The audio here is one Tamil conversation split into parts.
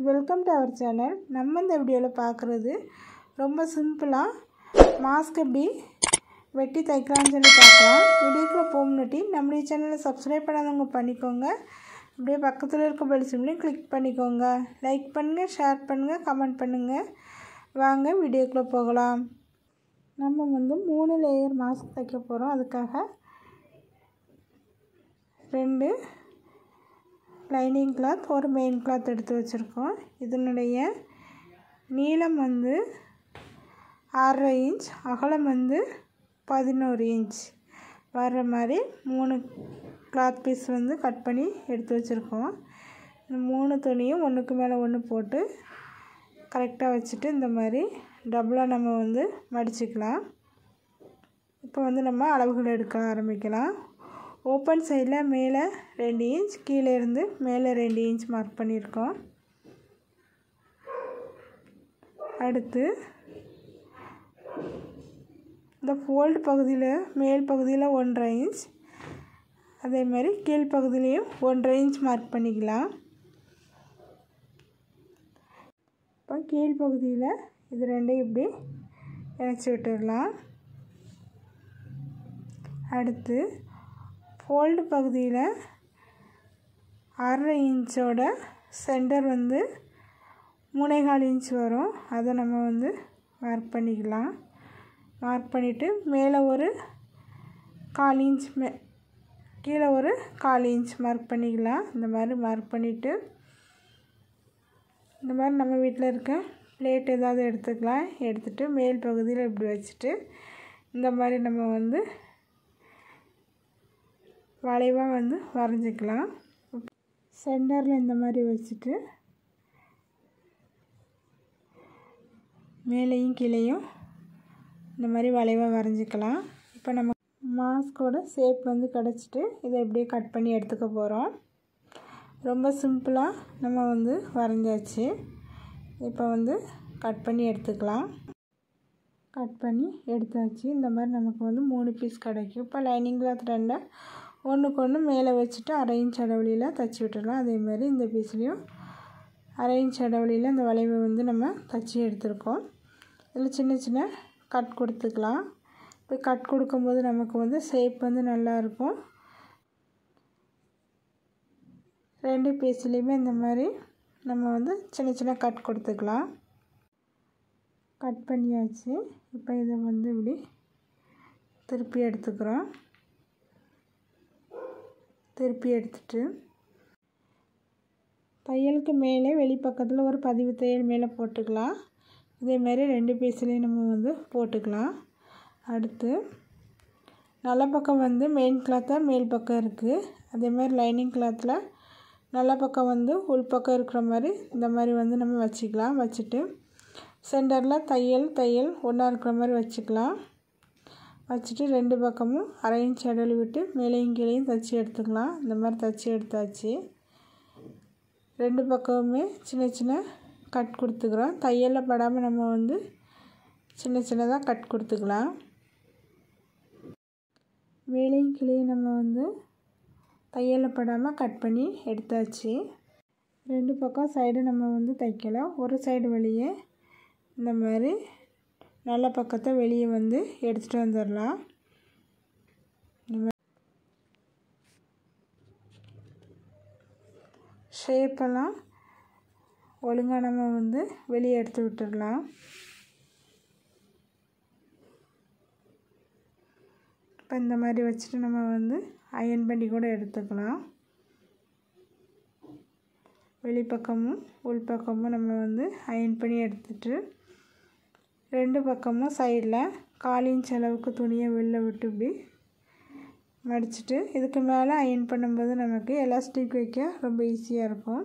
வெல்கம் டு அவர் சேனல் நம்ம இந்த வீடியோவில் பார்க்குறது ரொம்ப சிம்பிளாக மாஸ்க் எப்படி வெட்டி தைக்கலாம்னு சொல்லி பார்க்கலாம் வீடியோக்குள்ளே போக முன்னாடி நம்முடைய சேனலை சப்ஸ்கிரைப் பண்ணாதவங்க பண்ணிக்கோங்க அப்படியே பக்கத்தில் இருக்க பெல் சிம்லையும் கிளிக் பண்ணிக்கோங்க லைக் பண்ணுங்கள் ஷேர் பண்ணுங்கள் கமெண்ட் பண்ணுங்கள் வாங்க வீடியோக்குள்ளே போகலாம் நம்ம வந்து மூணு லேயர் மாஸ்க் தைக்க போகிறோம் அதுக்காக ரெண்டு லைனிங் கிளாத் ஒரு மெயின் கிளாத் எடுத்து வச்சுருக்கோம் இதனுடைய நீளம் வந்து ஆறரை இன்ச் அகலம் வந்து பதினோரு இன்ச் வர்ற மாதிரி மூணு கிளாத் பீஸ் வந்து கட் பண்ணி எடுத்து வச்சுருக்கோம் இந்த மூணு துணியும் ஒன்றுக்கு மேலே ஒன்று போட்டு கரெக்டாக வச்சுட்டு இந்த மாதிரி டபுளாக நம்ம வந்து மடிச்சுக்கலாம் இப்போ வந்து நம்ம அளவுகள் எடுக்க ஆரம்பிக்கலாம் ஓப்பன் சைடில் மேலே ரெண்டு இன்ச் கீழே இருந்து மேலே ரெண்டு இன்ச் மார்க் பண்ணியிருக்கோம் அடுத்து இந்த ஃபோல்டு பகுதியில் மேல் பகுதியில் ஒன்றரை இன்ச் அதே மாதிரி கீழ் பகுதியிலையும் ஒன்றரை இன்ச் மார்க் பண்ணிக்கலாம் இப்போ கீழ் பகுதியில் இது ரெண்டையும் இப்படி இணைச்சி விட்டுடலாம் அடுத்து ஃபோல்டு பகுதியில் அரை இன்ச்சோட சென்டர் வந்து மூணேகால் இன்ச் வரும் அதை நம்ம வந்து மார்க் பண்ணிக்கலாம் மார்க் பண்ணிவிட்டு மேலே ஒரு கால் இன்ச் மே கீழே ஒரு கால் இன்ச் மார்க் பண்ணிக்கலாம் இந்த மாதிரி மார்க் பண்ணிவிட்டு இந்த மாதிரி நம்ம வீட்டில் இருக்க பிளேட் ஏதாவது எடுத்துக்கலாம் எடுத்துகிட்டு மேல் பகுதியில் இப்படி வச்சுட்டு இந்த மாதிரி நம்ம வந்து வளைவாக வந்து வரைஞ்சிக்கலாம் சென்டரில் இந்த மாதிரி வச்சுட்டு மேலேயும் கீழேயும் இந்த மாதிரி வளைவாக வரைஞ்சிக்கலாம் இப்போ நம்ம மாஸ்கோட ஷேப் வந்து கிடச்சிட்டு இதை எப்படியே கட் பண்ணி எடுத்துக்க போகிறோம் ரொம்ப சிம்பிளாக நம்ம வந்து வரைஞ்சாச்சு இப்போ வந்து கட் பண்ணி எடுத்துக்கலாம் கட் பண்ணி எடுத்தாச்சு இந்த மாதிரி நமக்கு வந்து மூணு பீஸ் கிடைக்கும் இப்போ லைனிங் கிளாத் ரெண்டை ஒன்றுக்கு ஒன்று மேலே வச்சுட்டு அரை இன்ச் அடவழியில் தைச்சி விட்டுடலாம் அதேமாதிரி இந்த பீஸ்லேயும் அரை இன்ச் அடவழியில் இந்த வளைவை வந்து நம்ம தைச்சி எடுத்துருக்கோம் இதில் சின்ன சின்ன கட் கொடுத்துக்கலாம் இப்போ கட் கொடுக்கும்போது நமக்கு வந்து ஷேப் வந்து நல்லாயிருக்கும் ரெண்டு பீஸ்லேயுமே இந்த மாதிரி நம்ம வந்து சின்ன சின்ன கட் கொடுத்துக்கலாம் கட் பண்ணியாச்சு இப்போ இதை வந்து இப்படி திருப்பி எடுத்துக்கிறோம் திருப்பி எடுத்துட்டு தையலுக்கு மேலே வெளிப்பக்கத்தில் ஒரு பதிவு தையல் மேலே போட்டுக்கலாம் இதேமாரி ரெண்டு பீஸ்லேயும் நம்ம வந்து போட்டுக்கலாம் அடுத்து நல்ல பக்கம் வந்து மெயின் கிளாத்தாக மேல் பக்கம் இருக்குது அதேமாதிரி லைனிங் கிளாத்தில் நல்ல பக்கம் வந்து உள் பக்கம் இருக்கிற மாதிரி இந்த மாதிரி வந்து நம்ம வச்சுக்கலாம் வச்சுட்டு சென்டரில் தையல் தையல் ஒன்றா இருக்கிற மாதிரி வச்சுக்கலாம் வச்சுட்டு ரெண்டு பக்கமும் அரை இன்ச் இடைவெளி விட்டு மேலேயும் கீழேயும் தைச்சி எடுத்துக்கலாம் இந்த மாதிரி தைச்சி எடுத்தாச்சு ரெண்டு பக்கமுமே சின்ன சின்ன கட் கொடுத்துக்கிறோம் தையலில் படாமல் நம்ம வந்து சின்ன சின்னதாக கட் கொடுத்துக்கலாம் மேலேயும் கீழேயும் நம்ம வந்து தையலில் படாமல் கட் பண்ணி எடுத்தாச்சு ரெண்டு பக்கம் சைடு நம்ம வந்து தைக்கலாம் ஒரு சைடு வழியே இந்த மாதிரி நல்ல பக்கத்தை வெளியே வந்து எடுத்துகிட்டு வந்துடலாம் ஷேப்பெல்லாம் ஒழுங்காக நம்ம வந்து வெளியே எடுத்து விட்டுடலாம் இப்போ இந்த மாதிரி வச்சுட்டு நம்ம வந்து அயன் பண்ணி கூட எடுத்துக்கலாம் வெளிப்பக்கமும் உள்பக்கமும் நம்ம வந்து அயன் பண்ணி எடுத்துட்டு ரெண்டு பக்கமும் சைடில் கால் இன்ச் அளவுக்கு துணியை வெளில விட்டு இப்படி மடிச்சுட்டு இதுக்கு மேலே அயன் பண்ணும்போது நமக்கு எலாஸ்டிக் வைக்க ரொம்ப ஈஸியாக இருக்கும்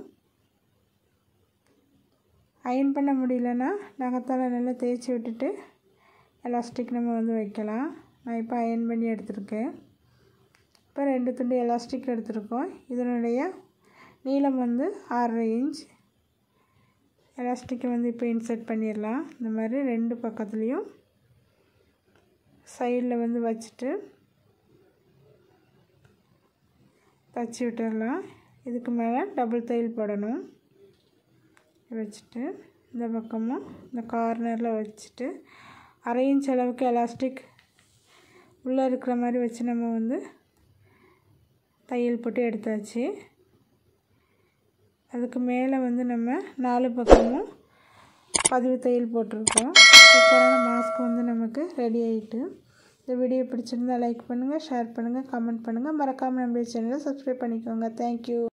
அயன் பண்ண முடியலன்னா நகத்தால் நல்லா தேய்ச்சி விட்டுட்டு எலாஸ்டிக் நம்ம வந்து வைக்கலாம் நான் இப்போ அயன் பண்ணி எடுத்திருக்கேன் இப்போ ரெண்டு துண்டு எலாஸ்டிக் எடுத்திருக்கோம் இதனுடைய நீளம் வந்து ஆறரை இன்ச் எலாஸ்டிக்கை வந்து இப்போ இன்சர்ட் பண்ணிடலாம் இந்த மாதிரி ரெண்டு பக்கத்துலேயும் சைடில் வந்து வச்சுட்டு தச்சு விட்டுடலாம் இதுக்கு மேலே டபுள் தையல் போடணும் வச்சுட்டு இந்த பக்கமும் இந்த கார்னரில் வச்சுட்டு அரை இன்ச் அளவுக்கு எலாஸ்டிக் உள்ளே இருக்கிற மாதிரி வச்சு நம்ம வந்து தையல் போட்டு எடுத்தாச்சு அதுக்கு மேலே வந்து நம்ம நாலு பக்கமும் பதிவு தையல் போட்டிருக்கோம் சூப்பரான மாஸ்க் வந்து நமக்கு ரெடி ஆகிட்டு இந்த வீடியோ பிடிச்சிருந்தா லைக் பண்ணுங்கள் ஷேர் பண்ணுங்கள் கமெண்ட் பண்ணுங்கள் மறக்காமல் நம்மளுடைய சேனலை சப்ஸ்கிரைப் பண்ணிக்கோங்க தேங்க்யூ